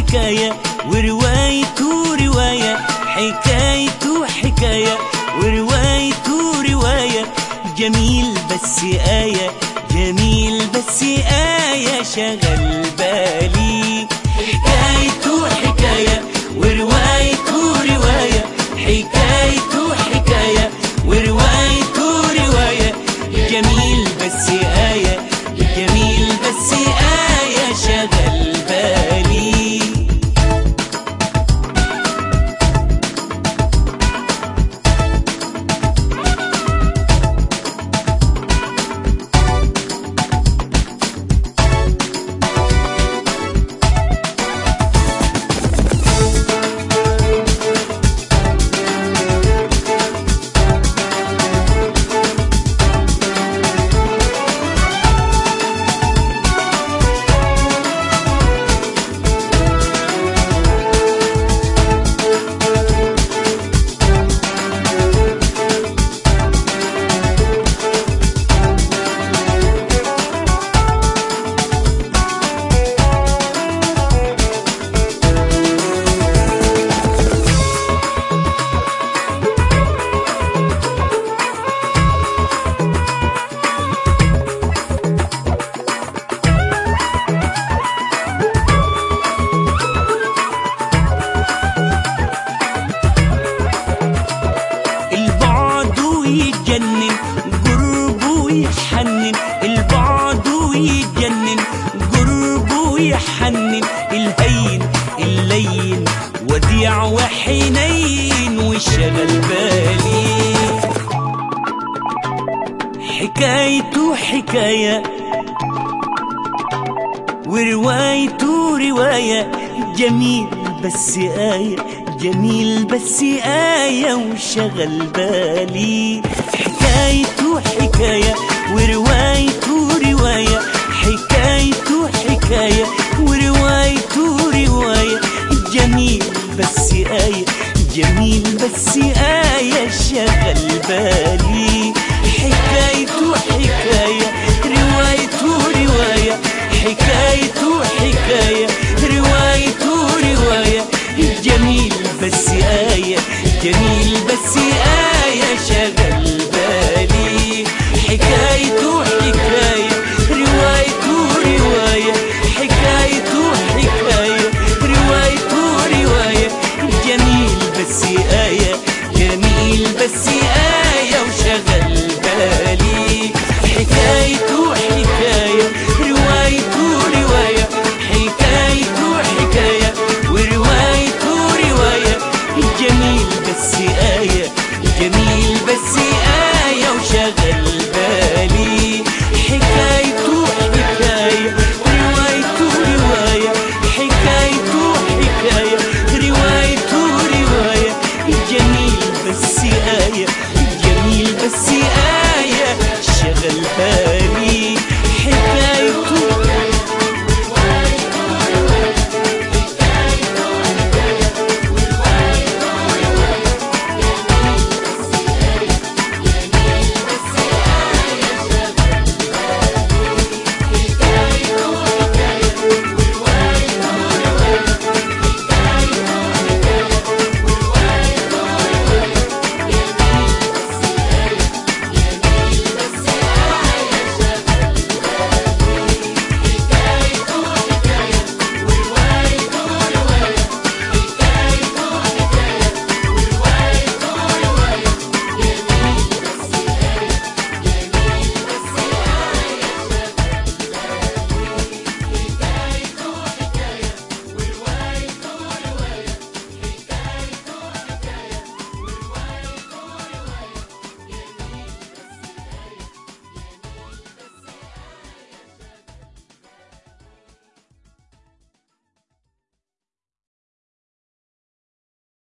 حكاية وروايته رواية حكايته حكاية وروايته رواية جميل بس آية جميل بس آية شغل بالي حكايته حكاية وروايته رواية حكايته حكاية وروايته رواية جميل بس آية جميل بس آية شغل بالي البعد ويتجنن قربه ويحنن البعد ويتجنن قربه ويحنن الهين اللين وديع وحنين وشغل بالي حكايته حكايه وروايته رواية جميل بس آية جميل بس آية وشغل بالي حكايته حكاية وروايته رواية حكايته حكاية وروايته رواية جميل بس آية جميل بس آية شغل بالي حكايته حكاية روايته رواية حكاية